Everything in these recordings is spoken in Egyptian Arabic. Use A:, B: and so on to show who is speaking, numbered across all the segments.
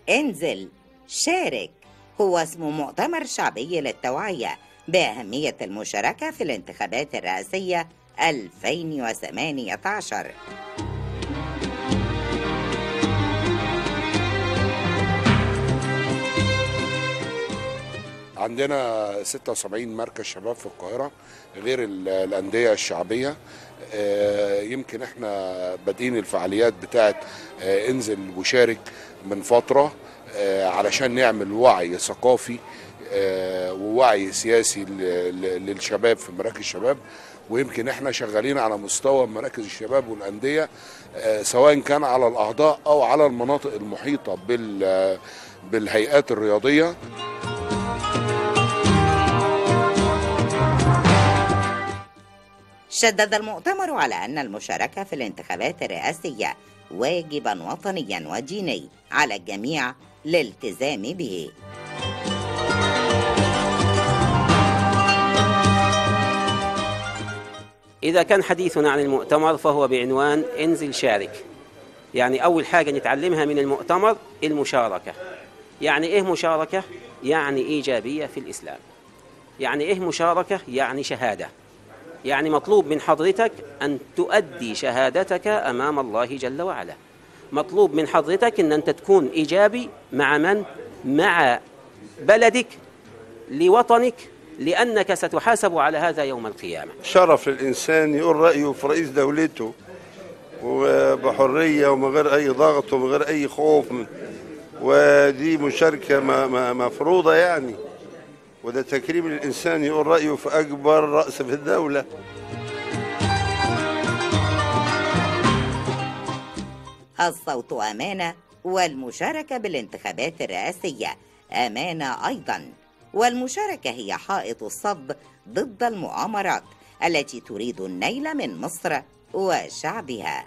A: انزل شارك هو اسم مؤتمر شعبي للتوعية بأهمية المشاركة في الانتخابات الرئاسية 2018
B: عندنا 76 مركز شباب في القاهرة غير ال- الأندية الشعبية آه، يمكن احنا بادئين الفعاليات بتاعت آه، انزل وشارك من فترة آه، علشان نعمل وعي ثقافي آه، ووعي سياسي ل- ل- للشباب في مراكز الشباب ويمكن احنا شغالين على مستوى مراكز الشباب والأندية آه، سواء كان على الأعضاء أو على المناطق المحيطة بال- بالهيئات الرياضية
A: شدد المؤتمر على أن المشاركة في الانتخابات الرئاسية واجبا وطنيا وديني على الجميع للالتزام به
C: إذا كان حديثنا عن المؤتمر فهو بعنوان انزل شارك يعني أول حاجة نتعلمها من المؤتمر المشاركة يعني إيه مشاركة؟ يعني إيجابية في الإسلام يعني إيه مشاركة؟ يعني شهادة يعني مطلوب من حضرتك أن تؤدي شهادتك أمام الله جل وعلا مطلوب من حضرتك أن أنت تكون إيجابي مع من؟ مع بلدك لوطنك لأنك ستحاسب على هذا يوم القيامة
D: شرف للإنسان يقول رأيه في رئيس دولته وبحرية ومن غير أي ضغط ومن غير أي خوف ودي مشاركة م- م- مفروضة يعني وده تكريم للإنسان يقول رأيه في أكبر رأس في الدولة
A: الصوت أمانة والمشاركة بالانتخابات الرئاسية أمانة أيضا والمشاركة هي حائط الصد ضد المؤامرات التي تريد النيل من مصر وشعبها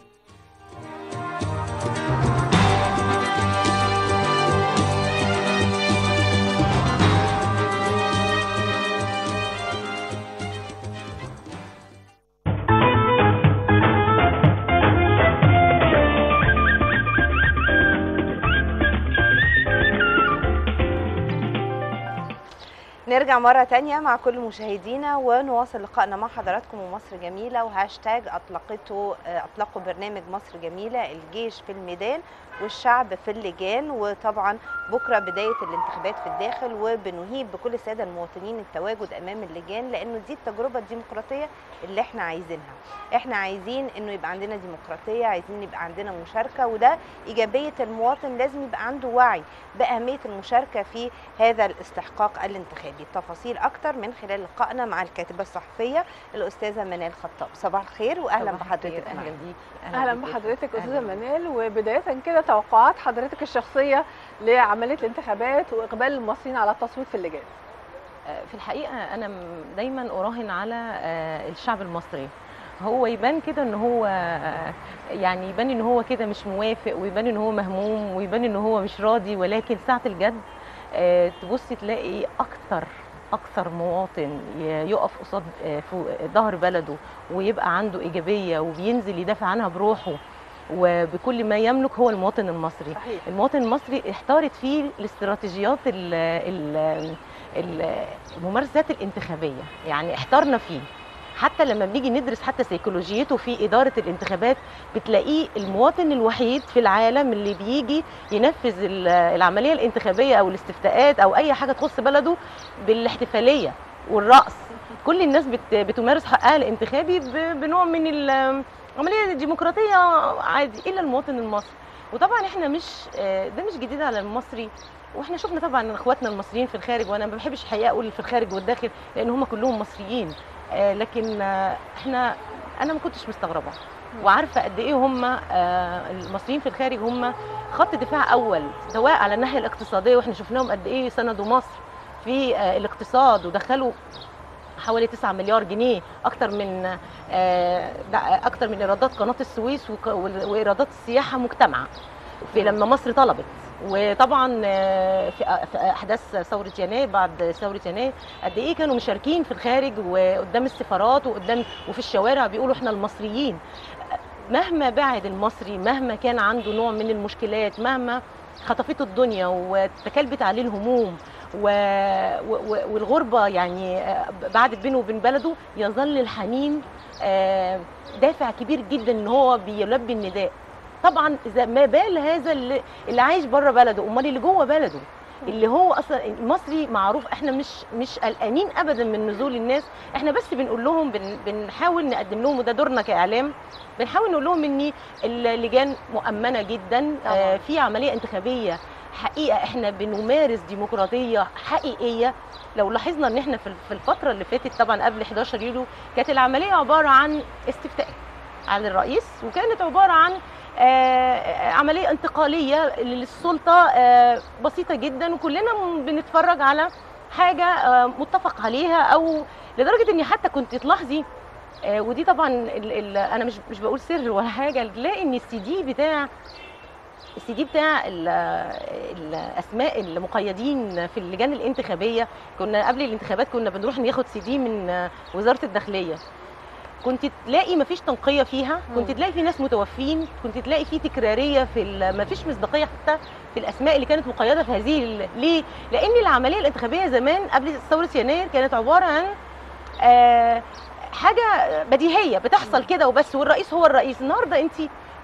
E: نرجع مرة تانية مع كل مشاهدينا ونواصل لقائنا مع حضراتكم ومصر جميلة وهاشتاج أطلقته أطلقوا برنامج مصر جميلة الجيش في الميدان والشعب في اللجان وطبعا بكرة بداية الانتخابات في الداخل وبنهيب بكل السادة المواطنين التواجد أمام اللجان لأنه دي التجربة الديمقراطية اللي احنا عايزينها احنا عايزين انه يبقى عندنا ديمقراطية عايزين يبقى عندنا مشاركة وده إيجابية المواطن لازم يبقى عنده وعي بأهمية المشاركة في هذا الاستحقاق الانتخابي التفاصيل أكتر من خلال لقائنا مع الكاتبة الصحفية الأستاذة منال خطاب صباح الخير وأهلا
F: صباح
E: بحضرتك
F: الخير،
E: معانا.
F: اهلا بيك
G: اهلا
F: بيك.
G: بحضرتك استاذه
F: أهلاً بيك.
G: منال وبدايه كده توقعات حضرتك الشخصيه لعمليه الانتخابات واقبال المصريين على التصويت في اللجان
F: آه، في الحقيقه انا م- دايما اراهن على آه، الشعب المصري هو يبان كده ان هو آه، يعني يبان ان هو كده مش موافق ويبان ان هو مهموم ويبان ان هو مش راضي ولكن ساعه الجد آه، تبص تلاقي اكتر اكثر مواطن ي- يقف قصاد آه، فوق ظهر بلده ويبقى عنده ايجابيه وبينزل يدافع عنها بروحه وبكل ما يملك هو المواطن المصري
G: صحيح
F: المواطن المصري احتارت فيه الاستراتيجيات ال- ال- ال- الممارسات الانتخابيه يعني احترنا فيه حتى لما بنيجي ندرس حتى سيكولوجيته في اداره الانتخابات بتلاقيه المواطن الوحيد في العالم اللي بيجي ينفذ ال- العمليه الانتخابيه او الاستفتاءات او اي حاجه تخص بلده بالاحتفاليه والرقص كل الناس بت- بتمارس حقها الانتخابي ب- بنوع من ال- العمليه الديمقراطيه عادي الا المواطن المصري وطبعا احنا مش آه، ده مش جديد على المصري واحنا شفنا طبعا اخواتنا المصريين في الخارج وانا ما بحبش الحقيقه اقول في الخارج والداخل لان هم كلهم مصريين آه، لكن آه، احنا انا ما كنتش مستغربه وعارفه قد ايه هم آه، المصريين في الخارج هم خط دفاع اول سواء على الناحيه الاقتصاديه واحنا شفناهم قد ايه سندوا مصر في آه، الاقتصاد ودخلوا حوالي 9 مليار جنيه اكتر من آه، ده- اكتر من ايرادات قناه السويس وك- وايرادات السياحه مجتمعه في لما مصر طلبت وطبعا آه، في أ- في احداث ثوره يناير بعد ثوره يناير قد ايه كانوا مشاركين في الخارج وقدام السفارات وقدام وفي الشوارع بيقولوا احنا المصريين مهما بعد المصري مهما كان عنده نوع من المشكلات مهما خطفته الدنيا وتكلبت عليه الهموم و... و... والغربه يعني آه، بعدت بينه وبين بلده يظل الحنين آه، دافع كبير جدا ان هو بيلبي النداء طبعا اذا ما بال هذا اللي, اللي عايش بره بلده امال اللي جوه بلده اللي هو اصلا المصري معروف احنا مش مش قلقانين ابدا من نزول الناس احنا بس بنقول لهم بن بنحاول نقدم لهم وده دورنا كاعلام بنحاول نقول لهم ان اللجان مؤمنه جدا
E: طبعاً.
F: آه في عمليه انتخابيه حقيقه احنا بنمارس ديمقراطيه حقيقيه لو لاحظنا ان احنا في في الفتره اللي فاتت طبعا قبل 11 يوليو كانت العمليه عباره عن استفتاء على الرئيس وكانت عباره عن آه، عمليه انتقاليه للسلطه آه، بسيطه جدا وكلنا م- بنتفرج على حاجه آه، متفق عليها او لدرجه ان حتى كنت تلاحظي آه، ودي طبعا ال ال انا مش مش بقول سر ولا حاجه تلاقي ان السي دي بتاع السي دي بتاع ال- الاسماء المقيدين في اللجان الانتخابيه كنا قبل الانتخابات كنا بنروح ناخد سي دي من آه، وزاره الداخليه كنت تلاقي مفيش تنقيه فيها كنت
E: مم.
F: تلاقي في ناس متوفين كنت تلاقي في تكراريه في ال- مفيش مصداقيه حتى في الاسماء اللي كانت مقيده في هذه ال- ليه لان العمليه الانتخابيه زمان قبل ثوره يناير كانت عباره عن آه، حاجه بديهيه بتحصل كده وبس والرئيس هو الرئيس النهارده انت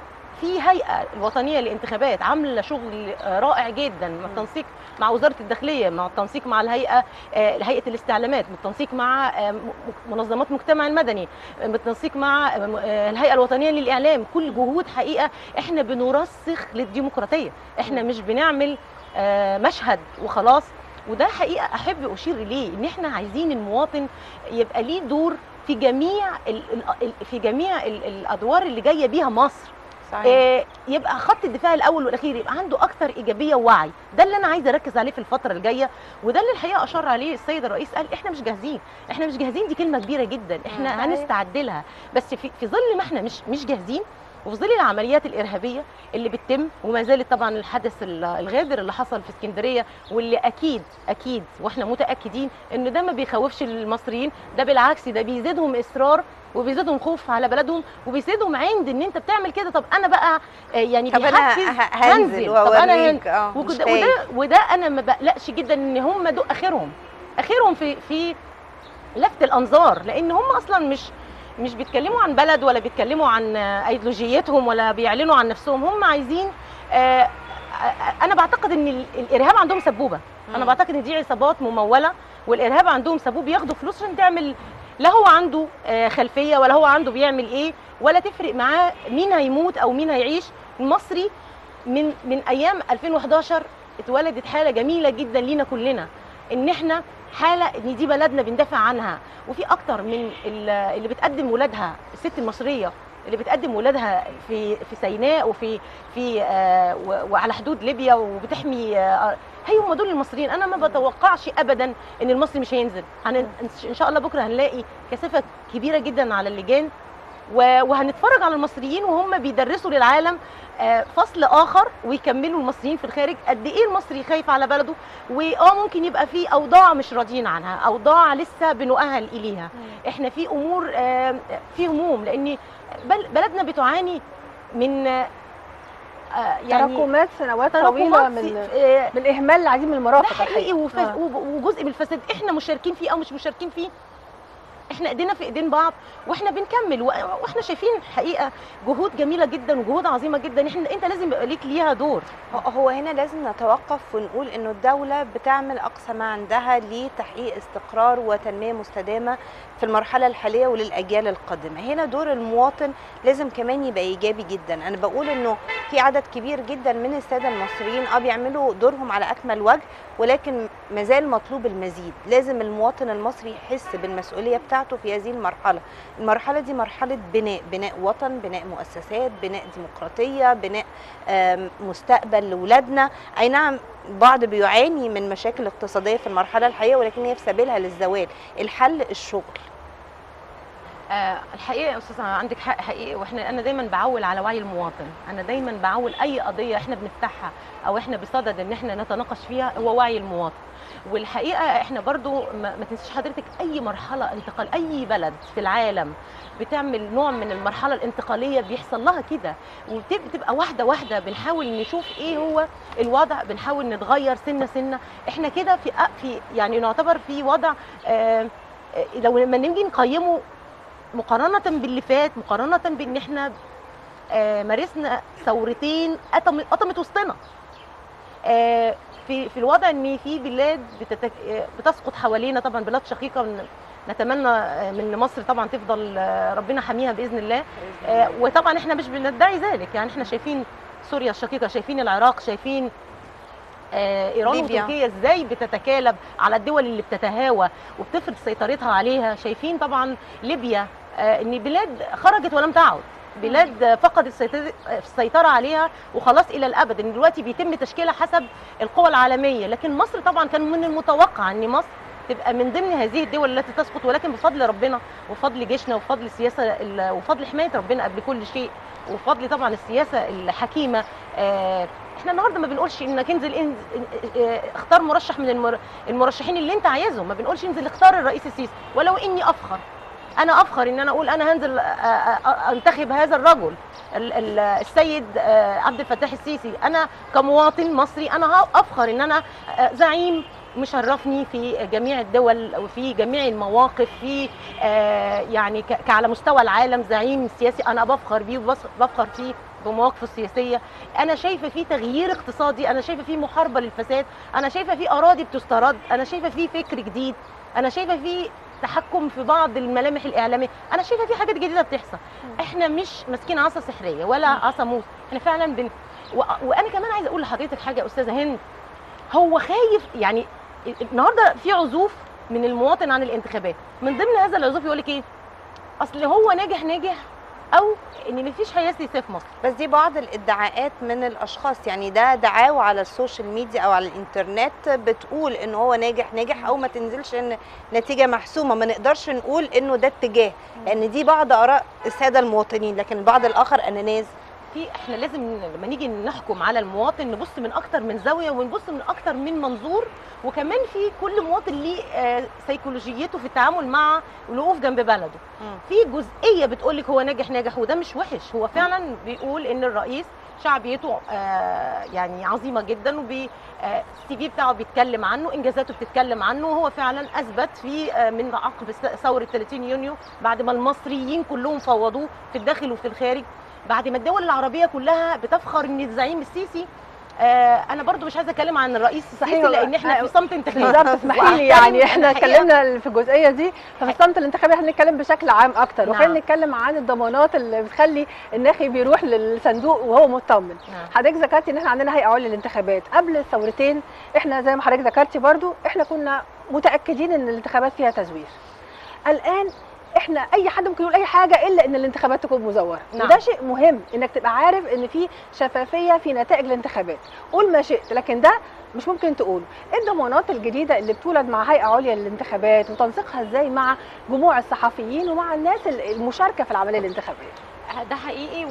F: في هيئه الوطنيه للانتخابات عامله شغل آه، رائع جدا مع التنسيق مع وزاره الداخليه مع التنسيق مع الهيئه آه، هيئه الاستعلامات بالتنسيق مع آه، م- منظمات المجتمع المدني آه، بالتنسيق مع آه، م- آه، الهيئه الوطنيه للاعلام كل جهود حقيقه احنا بنرسخ للديمقراطيه احنا مش بنعمل آه، مشهد وخلاص وده حقيقه احب اشير اليه ان احنا عايزين المواطن يبقى ليه دور في جميع ال ال في جميع ال الادوار اللي جايه بيها مصر
E: صحيح
F: آه، يبقى خط الدفاع الاول والاخير يبقى عنده اكثر ايجابيه ووعي ده اللي انا عايزه اركز عليه في الفتره الجايه وده اللي الحقيقه اشار عليه السيد الرئيس قال احنا مش جاهزين احنا مش جاهزين دي كلمه كبيره جدا
E: مم،
F: احنا
E: صحيح.
F: هنستعد لها بس في, في ظل ما احنا مش مش جاهزين وفي ظل العمليات الارهابيه اللي بتتم وما زالت طبعا الحدث ال- الغادر اللي حصل في اسكندريه واللي اكيد اكيد واحنا متاكدين ان ده ما بيخوفش المصريين ده بالعكس ده بيزيدهم اصرار وبيزيدهم خوف على بلدهم وبيزيدهم عند ان انت بتعمل كده طب انا بقى آه، يعني
E: طب انا
F: بيحفز
E: ه- هنزل
F: طب انا هن-
E: واوريك اه مش
F: وكده
E: تايه.
F: وده وده انا ما بقلقش جدا ان هم دول اخرهم اخرهم في في لفت الانظار لان هم اصلا مش مش بيتكلموا عن بلد ولا بيتكلموا عن آه، ايديولوجيتهم ولا بيعلنوا عن نفسهم هم عايزين آه، آه، انا بعتقد ان ال- الارهاب عندهم سبوبه انا
E: مم.
F: بعتقد ان دي عصابات مموله والارهاب عندهم سبوب بياخدوا فلوس عشان تعمل لا هو عنده آه، خلفيه ولا هو عنده بيعمل ايه ولا تفرق معاه مين هيموت او مين هيعيش المصري من من ايام 2011 اتولدت حاله جميله جدا لينا كلنا ان احنا حاله ان دي بلدنا بندافع عنها وفي اكتر من ال- اللي بتقدم ولادها الست المصريه اللي بتقدم ولادها في في سيناء وفي في آه و- وعلى حدود ليبيا وبتحمي آه هي هم دول المصريين انا ما بتوقعش ابدا ان المصري مش هينزل هن ان شاء الله بكره هنلاقي كثافه كبيره جدا على اللجان و- وهنتفرج على المصريين وهم بيدرسوا للعالم آه، فصل اخر ويكملوا المصريين في الخارج قد ايه المصري خايف على بلده واه ممكن يبقى في اوضاع مش راضيين عنها اوضاع لسه بنؤهل اليها احنا في امور آه، في هموم لان بل- بلدنا بتعاني من آه، آه، يعني
G: تراكمات سنوات طويله
F: تراكمات
G: من
F: في- آه،
G: من اهمال العديد من
F: ده
G: المرافق
F: حقيقي
G: الحقيقه
F: وف-
G: آه.
F: وب- وجزء من الفساد احنا مشاركين فيه او مش مشاركين فيه احنا ايدينا في ايدين بعض واحنا بنكمل و- واحنا شايفين حقيقه جهود جميله جدا وجهود عظيمه جدا احنا انت لازم يبقى ليك ليها دور
E: هو- هو هنا لازم نتوقف ونقول انه الدولة بتعمل اقصى ما عندها لتحقيق استقرار وتنمية مستدامة في المرحلة الحالية وللاجيال القادمة هنا دور المواطن لازم كمان يبقى ايجابي جدا انا بقول انه في عدد كبير جدا من السادة المصريين اه بيعملوا دورهم على اكمل وجه ولكن مازال مطلوب المزيد لازم المواطن المصري يحس بالمسؤولية بتاعته في هذه المرحلة المرحلة دي مرحلة بناء بناء وطن بناء مؤسسات بناء ديمقراطية بناء آم، مستقبل لاولادنا اي نعم بعض بيعاني من مشاكل اقتصاديه في المرحله الحاليه ولكن هي في سبيلها للزوال الحل الشغل
F: آه، الحقيقه يا استاذه عندك حق حقيقي واحنا انا دايما بعول على وعي المواطن انا دايما بعول اي قضيه احنا بنفتحها او احنا بصدد ان احنا نتناقش فيها هو وعي المواطن والحقيقه احنا برضو ما, ما تنسيش حضرتك اي مرحله انتقال اي بلد في العالم بتعمل نوع من المرحله الانتقاليه بيحصل لها كده وبتبقى واحده واحده بنحاول نشوف ايه هو الوضع بنحاول نتغير سنه سنه احنا كده في في يعني نعتبر في وضع آه آه، لو لما نيجي نقيمه مقارنه باللي فات مقارنه بان احنا آه مارسنا ثورتين قطم- قطمت وسطنا آه، في في الوضع ان في بلاد بتتك... آه، بتسقط حوالينا طبعا بلاد شقيقه من نتمنى آه، من مصر طبعا تفضل آه، ربنا حاميها باذن الله آه، وطبعا احنا مش بندعي ذلك يعني احنا شايفين سوريا الشقيقه شايفين العراق شايفين آه، ايران
E: ليبيا.
F: وتركيا ازاي بتتكالب على الدول اللي بتتهاوى وبتفرض سيطرتها عليها شايفين طبعا ليبيا آه، ان بلاد خرجت ولم تعد بلاد فقدت السيطرة- السيطرة عليها وخلاص إلى الأبد إن دلوقتي بيتم تشكيلها حسب القوى العالمية لكن مصر طبعا كان من المتوقع أن مصر تبقى من ضمن هذه الدول التي تسقط ولكن بفضل ربنا وفضل جيشنا وفضل السياسة ال- وفضل حماية ربنا قبل كل شيء وفضل طبعا السياسة الحكيمة آه، احنا النهارده ما بنقولش انك انزل انزل اه، اختار مرشح من المر- المرشحين اللي انت عايزهم ما بنقولش انزل اختار الرئيس السيسي ولو اني افخر انا افخر ان انا اقول انا هنزل اه، اه، انتخب هذا الرجل ال- ال- السيد اه، عبد الفتاح السيسي انا كمواطن مصري انا ه- افخر ان انا اه، زعيم مشرفني في جميع الدول وفي جميع المواقف في آه، يعني ك- كعلى مستوى العالم زعيم سياسي انا بفخر بيه وبفخر فيه بمواقفه السياسيه انا شايفه في تغيير اقتصادي انا شايفه في محاربه للفساد انا شايفه في اراضي بتسترد انا شايفه في فكر جديد انا شايفه في تحكم في بعض الملامح الاعلاميه انا شايفه في حاجات جديده بتحصل احنا مش ماسكين عصا سحريه ولا عصا موس احنا فعلا بن... و... وانا كمان عايزه اقول لحضرتك حاجه يا استاذه هند هو خايف يعني النهارده في عزوف من المواطن عن الانتخابات من ضمن هذا العزوف يقول لك ايه اصل هو ناجح ناجح او ان مفيش هياسي في مصر
E: بس دي بعض الادعاءات من الاشخاص يعني ده دعاوى على السوشيال ميديا او على الانترنت بتقول ان هو ناجح ناجح او ما تنزلش ان نتيجه محسومه ما نقدرش نقول انه ده اتجاه لان دي بعض اراء الساده المواطنين لكن البعض الاخر اناناز
F: في احنا لازم لما نيجي نحكم على المواطن نبص من اكتر من زاويه ونبص من اكتر من منظور وكمان في كل مواطن ليه آه، سيكولوجيته في التعامل مع الوقوف جنب بلده
E: مم.
F: في جزئيه بتقول لك هو ناجح ناجح وده مش وحش هو فعلا بيقول ان الرئيس شعبيته آه، يعني عظيمه جدا وبي آه، السي في بتاعه بيتكلم عنه انجازاته بتتكلم عنه وهو فعلا اثبت في آه، من عقب س- ثوره 30 يونيو بعد ما المصريين كلهم فوضوه في الداخل وفي الخارج بعد ما الدول العربيه كلها بتفخر ان الزعيم السيسي آه انا برضو مش عايزه اتكلم عن الرئيس
G: صحيح.
F: السيسي لان احنا في صمت انتخابي
G: بالظبط اسمحي لي يعني احنا اتكلمنا في الجزئيه دي ففي الصمت الانتخابي احنا هنتكلم بشكل عام اكتر
F: نعم.
G: وخلينا نتكلم عن الضمانات اللي بتخلي الناخب يروح للصندوق وهو مطمن
F: نعم.
G: حضرتك ذكرتي ان احنا عندنا هيئه عليا للانتخابات قبل الثورتين احنا زي ما حضرتك ذكرتي برضو احنا كنا متاكدين ان الانتخابات فيها تزوير الان احنا اي حد ممكن يقول اي حاجه الا ان الانتخابات تكون مزوره
F: نعم.
G: وده شيء مهم انك تبقى عارف ان في شفافيه في نتائج الانتخابات قول ما شئت لكن ده مش ممكن تقوله ايه الضمانات الجديده اللي بتولد مع هيئه عليا للانتخابات وتنسيقها ازاي مع جموع الصحفيين ومع الناس المشاركه في العمليه الانتخابيه
F: ده حقيقي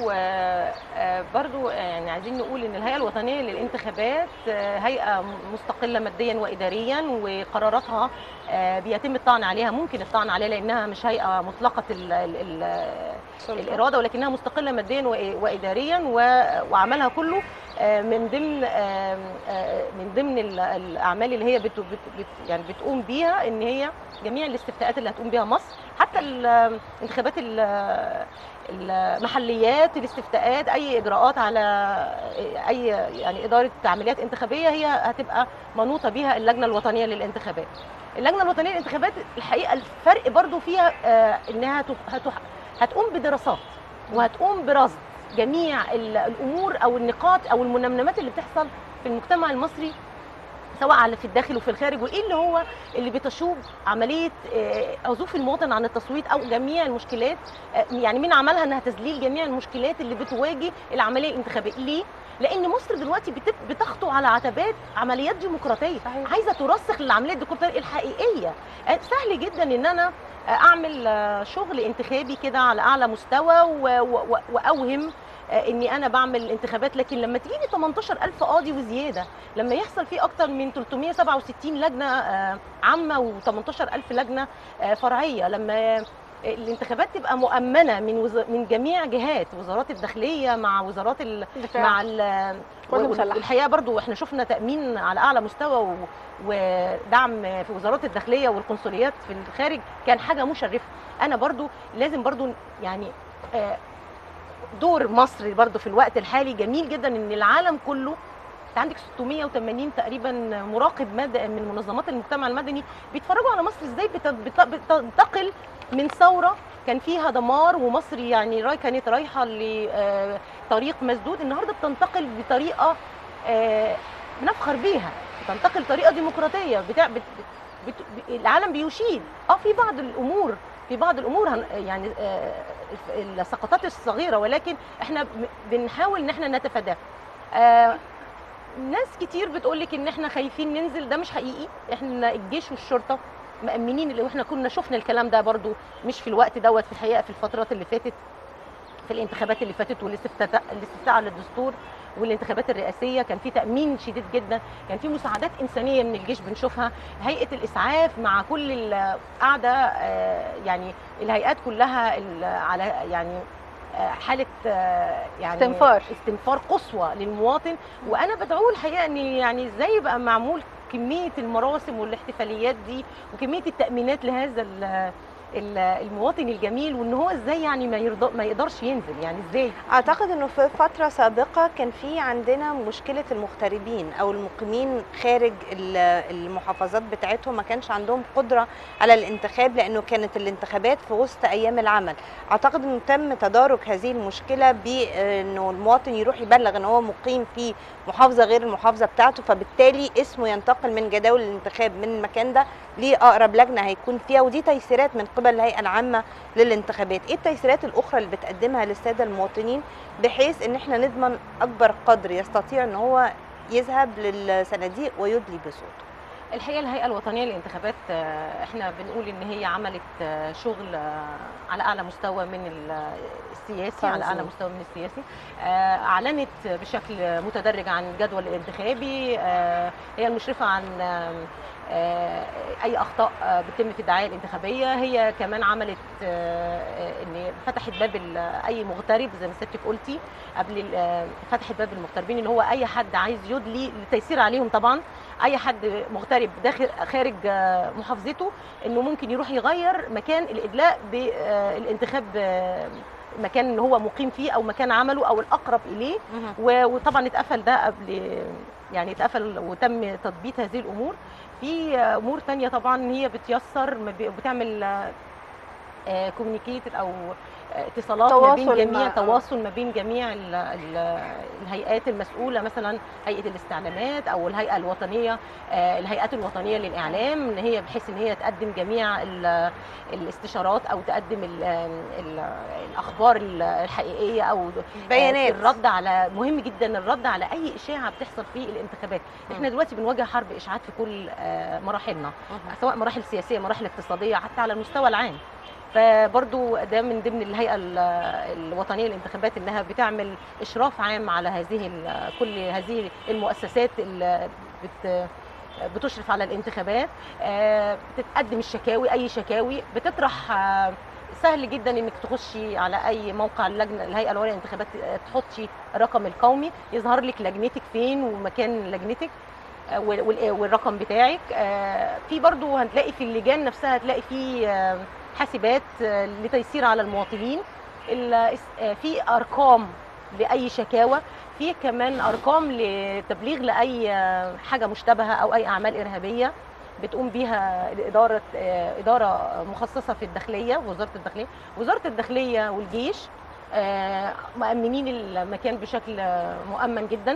F: وبرضو يعني عايزين نقول ان الهيئه الوطنيه للانتخابات آه، هيئه مستقله ماديا واداريا وقراراتها آه، بيتم الطعن عليها ممكن الطعن عليها لانها مش هيئه مطلقه ال ال ال الاراده ولكنها مستقله ماديا وإ- واداريا و- وعملها كله آه، من ضمن آه، آه، من ضمن ال- الاعمال اللي هي بت بت بت يعني بتقوم بيها ان هي جميع الاستفتاءات اللي هتقوم بيها مصر حتى الانتخابات ال- المحليات الاستفتاءات اي اجراءات على اي يعني اداره عمليات انتخابيه هي هتبقى منوطه بيها اللجنه الوطنيه للانتخابات اللجنه الوطنيه للانتخابات الحقيقه الفرق برضو فيها آه، انها هت- هت- هتقوم بدراسات وهتقوم برصد جميع ال- الامور او النقاط او المنمنمات اللي بتحصل في المجتمع المصري سواء على في الداخل وفي الخارج وايه اللي هو اللي بتشوب عمليه آه، عزوف المواطن عن التصويت او جميع المشكلات آه، يعني مين عملها انها تذليل جميع المشكلات اللي بتواجه العمليه الانتخابيه ليه لان مصر دلوقتي بت- بتخطو على عتبات عمليات ديمقراطيه
G: صحيح.
F: عايزه ترسخ للعمليه الديمقراطيه الحقيقيه آه، سهل جدا ان انا آه، اعمل آه، شغل انتخابي كده على اعلى مستوى و- و- و- واوهم آه، اني انا بعمل انتخابات لكن لما تجيلي 18000 قاضي وزياده لما يحصل فيه اكتر من 367 لجنه آه، عامه و18000 لجنه آه، فرعيه لما الانتخابات تبقى مؤمنه من وز... من جميع جهات وزارات الداخليه مع وزارات ال...
G: دفاع.
F: مع ال...
G: قوات مسلحة.
F: والحقيقه برضو احنا شفنا تامين على اعلى مستوى و... ودعم في وزارات الداخليه والقنصليات في الخارج كان حاجه مشرفه انا برضو لازم برضو يعني آه، دور مصر برضو في الوقت الحالي جميل جدا ان العالم كله انت عندك 680 تقريبا مراقب مد... من منظمات المجتمع المدني بيتفرجوا على مصر ازاي بت... بت... بتنتقل من ثوره كان فيها دمار ومصر يعني راي كانت رايحه لطريق مسدود النهارده بتنتقل بطريقه آه، بنفخر بيها بتنتقل طريقه ديمقراطيه بتاع بت... بت... ب- العالم بيشيد اه في بعض الامور في بعض الامور هن... يعني آه، الف- السقطات الصغيره ولكن احنا ب- بنحاول ان احنا نتفاداها آه، ناس كتير بتقول لك ان احنا خايفين ننزل ده مش حقيقي احنا الجيش والشرطه مأمنين اللي واحنا كنا شفنا الكلام ده برضو مش في الوقت دوت في الحقيقه في الفترات اللي فاتت في الانتخابات اللي فاتت والاستفتاء الاستفتاء على الدستور والانتخابات الرئاسيه كان في تامين شديد جدا كان في مساعدات انسانيه من الجيش بنشوفها هيئه الاسعاف مع كل القاعده آه، يعني الهيئات كلها ال- على يعني آه، حاله آه، يعني
G: استنفار.
F: استنفار قصوى للمواطن وانا بدعوه الحقيقه ان يعني ازاي يبقى معمول كميه المراسم والاحتفاليات دي وكميه التامينات لهذا ال- ال- المواطن الجميل وان هو ازاي يعني ما يرضى ما يقدرش ينزل يعني ازاي
E: اعتقد انه في فتره سابقه كان في عندنا مشكله المغتربين او المقيمين خارج ال- المحافظات بتاعتهم ما كانش عندهم قدره على الانتخاب لانه كانت الانتخابات في وسط ايام العمل اعتقد انه تم تدارك هذه المشكله بانه المواطن يروح يبلغ ان هو مقيم في محافظه غير المحافظه بتاعته فبالتالي اسمه ينتقل من جداول الانتخاب من المكان ده لاقرب لجنه هيكون فيها ودي تيسيرات من قبل الهيئه العامه للانتخابات ايه التيسيرات الاخرى اللي بتقدمها للساده المواطنين بحيث ان احنا نضمن اكبر قدر يستطيع ان هو يذهب للصناديق ويدلي بصوته
F: الحقيقه الهيئه الوطنيه للانتخابات آه، احنا بنقول ان هي عملت آه، شغل آه، على اعلى مستوى من ال- السياسي على اعلى
G: تنظيم.
F: مستوى من السياسي آه، اعلنت بشكل متدرج عن الجدول الانتخابي آه، هي المشرفه عن آه، آه، اي اخطاء آه، بتتم في الدعايه الانتخابيه هي كمان عملت آه، آه، ان فتحت باب ال- اي مغترب زي ما سيادتك قلتي قبل ال- آه، فتحت باب المغتربين اللي هو اي حد عايز يدلي للتيسير عليهم طبعا اي حد مغترب داخل خارج آه، محافظته انه ممكن يروح يغير مكان الادلاء بالانتخاب مكان اللي هو مقيم فيه او مكان عمله او الاقرب اليه و- وطبعا اتقفل ده قبل يعني اتقفل وتم تضبيط هذه الامور في امور تانية طبعا هي بتيسر ما بي- بتعمل كوميونيكيت او آه، اتصالات ما بين
G: تواصل
F: جميع
G: مع-
F: تواصل ما بين جميع ال- ال- الهيئات المسؤوله مثلا هيئه الاستعلامات او الهيئه الوطنيه آه، الهيئات الوطنيه للاعلام ان هي بحيث ان هي تقدم جميع ال- الاستشارات او تقدم ال ال الاخبار الحقيقيه او
E: بيانات.
F: الرد على مهم جدا الرد على اي اشاعه بتحصل في الانتخابات احنا دلوقتي بنواجه حرب اشاعات في كل آه، مراحلنا سواء مراحل سياسيه مراحل اقتصاديه حتى على المستوى العام فبرضو ده من ضمن الهيئه ال- الوطنيه للانتخابات انها بتعمل اشراف عام على هذه ال- كل هذه المؤسسات اللي بت بتشرف على الانتخابات آه، بتتقدم الشكاوي اي شكاوي بتطرح آه، سهل جدا انك تخشي على اي موقع اللجنه الهيئه العليا للانتخابات آه، تحطي الرقم القومي يظهر لك لجنتك فين ومكان لجنتك آه، وال- وال- والرقم بتاعك آه، في برضو هتلاقي في اللجان نفسها هتلاقي في آه، حاسبات آه، لتيسير على المواطنين ال- آه، في ارقام لاي شكاوى في كمان ارقام لتبليغ لاي آه، حاجه مشتبهه او اي اعمال ارهابيه بتقوم بيها الاداره آه، اداره مخصصه في الداخليه وزاره الداخليه وزاره الداخليه والجيش آه، مأمنين المكان بشكل آه، مؤمن جدا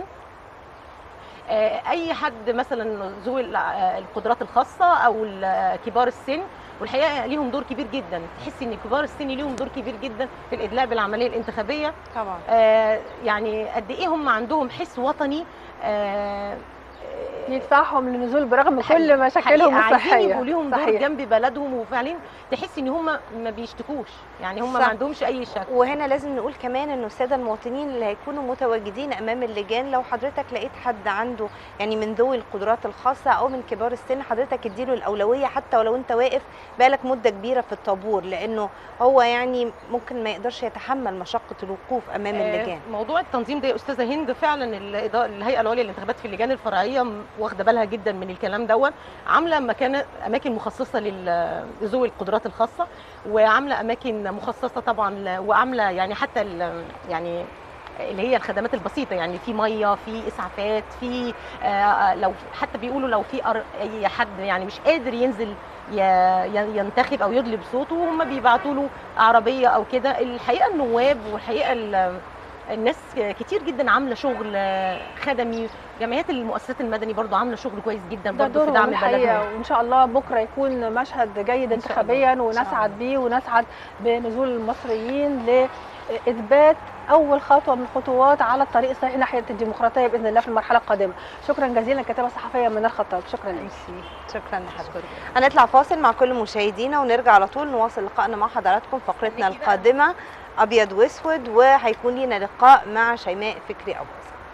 F: آه، اي حد مثلا ذوي الع- القدرات الخاصه او ال- كبار السن والحقيقه ليهم دور كبير جدا تحسي ان كبار السن ليهم دور كبير جدا في الادلاء بالعمليه الانتخابيه
E: طبعا
F: آه، يعني قد ايه هم عندهم حس وطني آه، آه،
G: يدفعهم للنزول برغم
F: حقيقة-
G: كل مشاكلهم
F: حقيقة عايزين
G: الصحيه
F: يبقوا ليهم دور
G: صحيح.
F: جنب بلدهم وفعليا تحس ان هم ما بيشتكوش يعني هم ما
E: صح.
F: عندهمش اي شك
E: وهنا لازم نقول كمان انه الساده المواطنين اللي هيكونوا متواجدين امام اللجان لو حضرتك لقيت حد عنده يعني من ذوي القدرات الخاصه او من كبار السن حضرتك اديله الاولويه حتى ولو انت واقف بقالك مده كبيره في الطابور لانه هو يعني ممكن ما يقدرش يتحمل مشقه الوقوف امام اللجان
F: آه، موضوع التنظيم ده يا استاذه هند فعلا الإدارة- الهيئه العليا للانتخابات في اللجان الفرعيه م- واخده بالها جدا من الكلام دون عامله مكان اماكن مخصصه لل- لذوي القدرات الخاصه وعامله اماكن مخصصه طبعا ل- وعامله يعني حتى ال- يعني اللي هي الخدمات البسيطه يعني في ميه في اسعافات في آه، لو حتى بيقولوا لو في أر- اي حد يعني مش قادر ينزل ي- ي- ينتخب او يدلي بصوته هم بيبعتوا له عربيه او كده الحقيقه النواب والحقيقه ال- الناس كتير جدا عامله شغل خدمي جمعيات المؤسسات المدني برضو عامله شغل كويس جدا
G: ده
F: برضو في
G: دورهم
F: دعم
G: الحقيقه
F: بلدهم
G: وان شاء الله بكره يكون مشهد جيد
F: إن شاء
G: انتخابيا
F: الله. إن شاء
G: ونسعد
F: الله.
G: بيه ونسعد بنزول المصريين لاثبات اول خطوه من الخطوات على الطريق الصحيح ناحيه الديمقراطيه باذن الله في المرحله القادمه شكرا جزيلا كاتبه صحفيه من الخطاب شكرا لك
E: شكرا لحضرتك هنطلع فاصل مع كل مشاهدينا ونرجع على طول نواصل لقائنا مع حضراتكم فقرتنا القادمه ابيض واسود وهيكون لنا لقاء مع شيماء فكري ابو